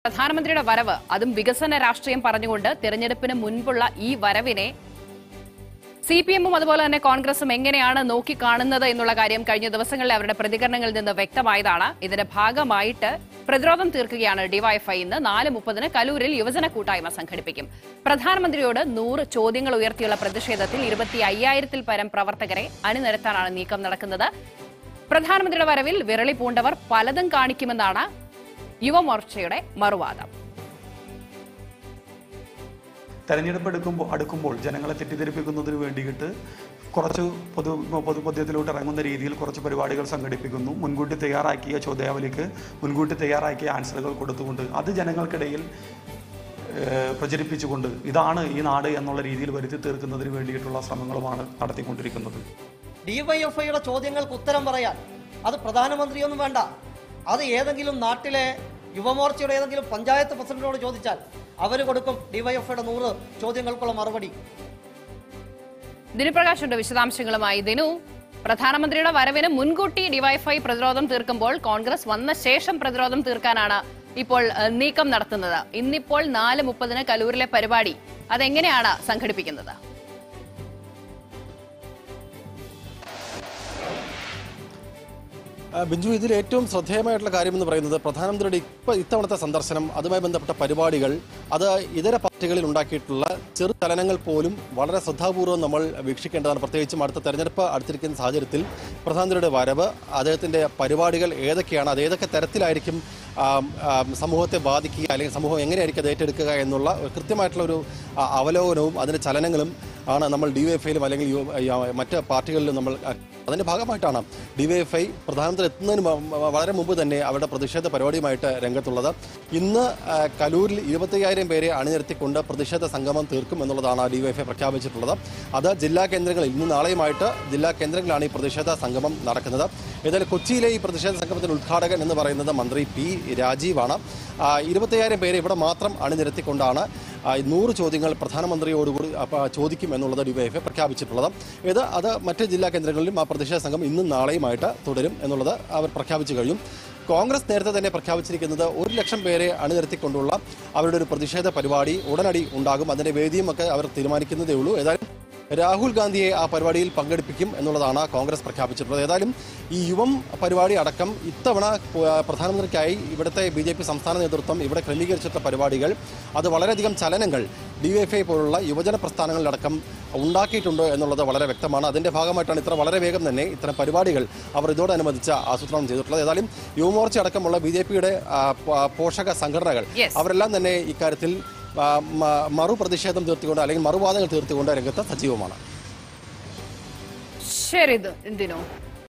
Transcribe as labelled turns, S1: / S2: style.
S1: പ്രധാനമന്ത്രിയുടെ വരവ് അതും വികസന രാഷ്ട്രീയം പറഞ്ഞുകൊണ്ട് തിരഞ്ഞെടുപ്പിന് മുൻപുള്ള ഈ വരവിനെ സി പി എമ്മും അതുപോലെ തന്നെ കോൺഗ്രസും എങ്ങനെയാണ് നോക്കിക്കാണുന്നത് എന്നുള്ള കാര്യം കഴിഞ്ഞ ദിവസങ്ങളിൽ അവരുടെ പ്രതികരണങ്ങളിൽ നിന്ന് വ്യക്തമായതാണ് ഇതിന്റെ ഭാഗമായിട്ട് പ്രതിരോധം തീർക്കുകയാണ് ഡിവൈഎഫ്ഐ ഇന്ന് നാല് മുപ്പതിന് കലൂരിൽ യുവജന കൂട്ടായ്മ സംഘടിപ്പിക്കും പ്രധാനമന്ത്രിയോട് നൂറ് ചോദ്യങ്ങൾ ഉയർത്തിയുള്ള പ്രതിഷേധത്തിൽ ഇരുപത്തി അയ്യായിരത്തിൽ പരം പ്രവർത്തകരെ അണിനിരത്താനാണ് നീക്കം നടക്കുന്നത് പ്രധാനമന്ത്രിയുടെ വരവിൽ വിരളി പൂണ്ടവർ പലതും കാണിക്കുമെന്നാണ് യുവമോർച്ചയുടെ മറുവാദം
S2: തെരഞ്ഞെടുപ്പ് എടുക്കുമ്പോൾ അടുക്കുമ്പോൾ ജനങ്ങളെ തെറ്റിദ്ധരിപ്പിക്കുന്നതിന് വേണ്ടിയിട്ട് കുറച്ച് പൊതു പൊതുപദ്യത്തിലോട്ട് ഇറങ്ങുന്ന രീതിയിൽ കുറച്ച് പരിപാടികൾ സംഘടിപ്പിക്കുന്നു മുൻകൂട്ടി തയ്യാറാക്കിയ ചോദ്യാവലിക്ക് മുൻകൂട്ടി തയ്യാറാക്കിയ ആൻസറുകൾ കൊടുത്തുകൊണ്ട് അത് ജനങ്ങൾക്കിടയിൽ ഏഹ്, പ്രചരിപ്പിച്ചുകൊണ്ട് ഇതാണ് ഈ നാട് എന്നുള്ള രീതിയിൽ വരുത്തി തീർക്കുന്നതിന് വേണ്ടിയിട്ടുള്ള ശ്രമങ്ങളുമാണ് നടത്തിക്കൊണ്ടിരിക്കുന്നത്
S3: ഡിവൈഎഫ്ഐയുടെ ചോദ്യങ്ങൾക്ക് ഉത്തരം പറയാൻ അത് പ്രധാനമന്ത്രിയൊന്നും വേണ്ട അത് ഏതെങ്കിലും നാട്ടിലെ യുവമോർച്ചയുടെ ഏതെങ്കിലും പഞ്ചായത്ത് പ്രസിഡന്റിനോട് ചോദിച്ചാൽ അവർ കൊടുക്കും ഡിവൈഎഫ്ഐയുടെ നൂറ് ചോദ്യങ്ങൾക്കുള്ള മറുപടി
S1: ദിനുപ്രകാശുണ്ട് വിശദാംശങ്ങളുമായി ദിനു പ്രധാനമന്ത്രിയുടെ വരവിന് മുൻകൂട്ടി ഡിവൈഎഫ്ഐ പ്രതിരോധം തീർക്കുമ്പോൾ കോൺഗ്രസ് വന്ന ശേഷം പ്രതിരോധം തീർക്കാനാണ് ഇപ്പോൾ ഏഹ്, നീക്കം നടത്തുന്നത് ഇന്നിപ്പോൾ നാല് മുപ്പതിന് കലൂരിലെ പരിപാടി അതെങ്ങനെയാണ് സംഘടിപ്പിക്കുന്നത്
S4: ആ, ബിഞ്ചു ഇതിൽ ഏറ്റവും ശ്രദ്ധേയമായിട്ടുള്ള കാര്യം എന്ന് പറയുന്നത് പ്രധാനമന്ത്രിയുടെ ഇപ്പൊ ഇത്തവണത്തെ സന്ദർശനം അതുമായി ബന്ധപ്പെട്ട പരിപാടികൾ അത് ഇതര പാർട്ടികളിൽ ഉണ്ടാക്കിയിട്ടുള്ള ചെറു ചലനങ്ങൾ പോലും വളരെ ശ്രദ്ധാപൂർവ്വം നമ്മൾ വീക്ഷിക്കേണ്ടതാണ് പ്രത്യേകിച്ചും അടുത്ത തെരഞ്ഞെടുപ്പ് അടുത്തിരിക്കുന്ന സാഹചര്യത്തിൽ പ്രധാനമന്ത്രിയുടെ വരവ് അദ്ദേഹത്തിന്റെ പരിപാടികൾ ഏതൊക്കെയാണ് അത് ഏതൊക്കെ തരത്തിലായിരിക്കും ആം, ആം, സമൂഹത്തെ ബാധിക്കുക അല്ലെങ്കിൽ സമൂഹം എങ്ങനെയായിരിക്കും അത് ഏറ്റെടുക്കുക എന്നുള്ള ഒരു കൃത്യമായിട്ടുള്ള ഒരു ആ, അവലോകനവും അതിന്റെ ചലനങ്ങളും ആണ് നമ്മൾ ഡി വൈ എഫ്ഐയിലും അല്ലെങ്കിൽ യു- യ- മറ്റ് പാർട്ടികളിലും നമ്മൾ ആ, അതിന്റെ ഭാഗമായിട്ടാണ് ഡിവൈഎഫ്ഐ പ്രധാനമന്ത്രി എത്തുന്നതിന് മ- വളരെ മുമ്പ് തന്നെ അവരുടെ പ്രതിഷേധ പരിപാടിയുമായിട്ട് രംഗത്തുള്ളത് ഇന്ന് ആ, കലൂരിൽ ഇരുപത്തയ്യായിരം പേരെ അണിനിരത്തിക്കൊണ്ട് പ്രതിഷേധ സംഗമം തീർക്കും എന്നുള്ളതാണ് ഡിവൈഎഫ്ഐ പ്രഖ്യാപിച്ചിട്ടുള്ളത് അത് ജില്ലാ കേന്ദ്രങ്ങളിൽ ഇന്ന് നാളെയുമായിട്ട് ജില്ലാ കേന്ദ്രങ്ങളിലാണ് ഈ പ്രതിഷേധ സംഗമം നടക്കുന്നത് ഏതായാലും കൊച്ചിയിലെ ഈ പ്രതിഷേധ സംഗമത്തിന്റെ ഉദ്ഘാടകൻ എന്ന് പറയുന്നത് മന്ത്രി പി രാജീവാണ് ആ, ഇരുപത്തയ്യായിരം പേരെ ഇവിടെ മാത്രം അണിനിരത്തിക്കൊണ്ടാണ് ആ, നൂറ് ചോദ്യങ്ങൾ പ്രധാനമന്ത്രിയോടുകൂടി അപ്പ, ചോദിക്കും എന്നുള്ളത് ഡിവൈഎഫ്ഐ പ്രഖ്യാപിച്ചിട്ടുള്ളത് ഇത് അത് മറ്റ് ജില്ലാ കേന്ദ്രങ്ങളിലും ആ പ്രതിഷേധ സംഘം ഇന്നും നാളെയുമായിട്ട് തുടരും എന്നുള്ളത് അവർ പ്രഖ്യാപിച്ചു കഴിഞ്ഞു കോൺഗ്രസ് നേരത്തെ തന്നെ പ്രഖ്യാപിച്ചിരിക്കുന്നത് ഒരു ലക്ഷം പേരെ അണിനിരത്തിക്കൊണ്ടുള്ള അവരുടെ ഒരു പ്രതിഷേധ പരിപാടി ഉടനടി ഉണ്ടാകും അതിന്റെ വേദിയും ഒക്കെ അവർ തീരുമാനിക്കുന്നതേ ഉള്ളൂ ഏതായാലും രാഹുൽ ഗാന്ധിയെ ആ പരിപാടിയിൽ പങ്കെടുപ്പിക്കും എന്നുള്ളതാണ് കോൺഗ്രസ് പ്രഖ്യാപിച്ചിട്ടുള്ളത് ഏതായാലും ഈ യുവം പരിപാടി അടക്കം ഇത്തവണ പ- പ്രധാനമന്ത്രിക്കായി ഇവിടുത്തെ ബി ജെ പി സംസ്ഥാന നേതൃത്വം ഇവിടെ ക്രമീകരിച്ചിട്ടുള്ള പരിപാടികൾ അത് വളരെയധികം ചലനങ്ങൾ ഡി വൈ എഫ് ഐ പോലുള്ള യുവജന പ്രസ്ഥാനങ്ങളിലടക്കം ഉണ്ടാക്കിയിട്ടുണ്ട് എന്നുള്ളത് വളരെ വ്യക്തമാണ് അതിന്റെ ഭാഗമായിട്ടാണ് ഇത്ര വളരെ വേഗം തന്നെ ഇത്തരം പരിപാടികൾ അവർ ഇതോടനുബന്ധിച്ച് ആസൂത്രണം ചെയ്തിട്ടുള്ളത് ഏതായാലും യുവമോർച്ച അടക്കമുള്ള ബി ജെ പിയുടെ പോഷക സംഘടനകൾ
S1: Yes.
S4: അവരെല്ലാം തന്നെ ഇക്കാര്യത്തിൽ ആ, മ- മറുപ്രതിഷേധം തീർത്തുകൊണ്ട് അല്ലെങ്കിൽ മറുവാദങ്ങൾ തീർത്തുകൊണ്ട് രംഗത്ത് സജീവമാണ്
S1: ശരി ദിനു